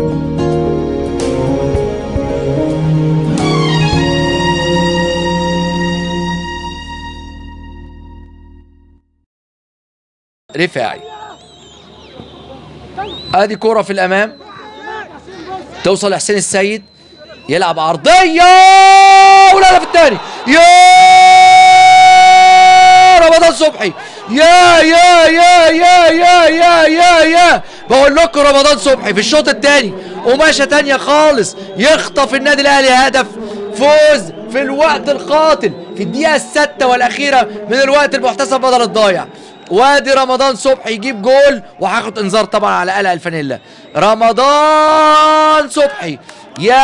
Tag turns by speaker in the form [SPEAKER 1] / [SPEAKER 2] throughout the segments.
[SPEAKER 1] رفاعي ادي كرة في الامام توصل لحسين السيد يلعب عرضية والهدف الثاني يا رمضان صبحي يا يا يا يا يا يا يا يا بقول لكم رمضان صبحي في الشوط الثاني قماشة تانية خالص يخطف النادي الاهلي هدف فوز في الوقت القاتل في الدقيقة الستة والأخيرة من الوقت المحتسب بدل الضايع وادي رمضان صبحي يجيب جول وهاخد انذار طبعا على قلق الفانيلا رمضان صبحي يا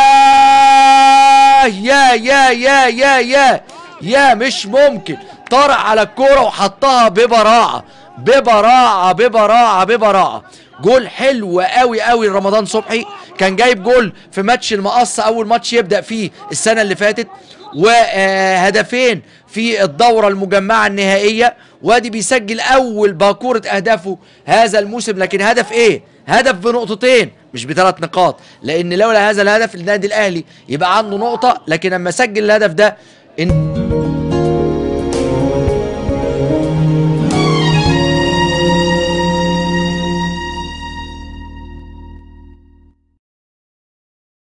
[SPEAKER 1] يا يا يا يا يا يا مش ممكن طارق على الكوره وحطها ببراعه ببراعه ببراعه ببراعه جول حلو قوي قوي لرمضان صبحي كان جايب جول في ماتش المقص اول ماتش يبدا فيه السنه اللي فاتت وهدفين في الدوره المجمعه النهائيه وادي بيسجل اول باكوره اهدافه هذا الموسم لكن هدف ايه هدف بنقطتين مش بثلاث نقاط لان لولا هذا الهدف النادي الاهلي يبقى عنده نقطه لكن لما سجل الهدف ده إن